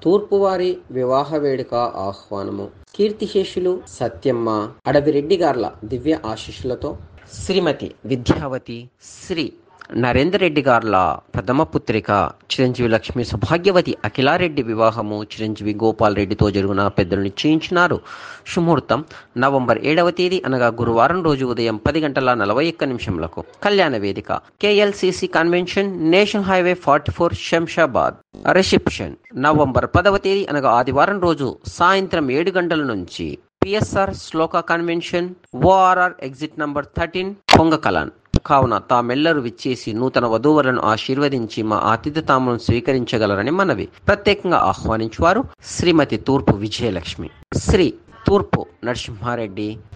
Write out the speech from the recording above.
తూర్పువారి వివాహ వేడుక ఆహ్వానము కీర్తిశేషులు సత్యమ్మ అడవిరెడ్డి గార్ల దివ్య ఆశీస్సులతో శ్రీమతి విద్యావతి శ్రీ నరేందర్ రెడ్డి గార్ల ప్రథమ పుత్రిక చిరంజీవి లక్ష్మి సౌభాగ్యవతి అఖిలారెడ్డి వివాహము చిరంజీవి గోపాల్ రెడ్డితో జరుగున పెద్దలు నిశ్చయించినారు శుముహూర్తం నవంబర్ ఏడవ తేదీ అనగా గురువారం రోజు ఉదయం పది గంటల నలభై ఒక్క నిమిషంలకు కళ్యాణ వేదిక KLCC convention national highway forty four Shamshabad reception November పదవ తేదీ అనగా ఆదివారం రోజు సాయంత్రం ఏడు గంటల నుంచి PSR Shloka convention ORR exit number thirteen పొంగకలాన్ కావున తామెల్లరూ విచ్చేసి నూతన వధూవరులను ఆశీర్వదించి మా ఆతిథ్యతాములను స్వీకరించగలరని మనవి ప్రత్యేకంగా ఆహ్వానించువారు శ్రీమతి తూర్పు విజయలక్ష్మి శ్రీ తూర్పు నరసింహారెడ్డి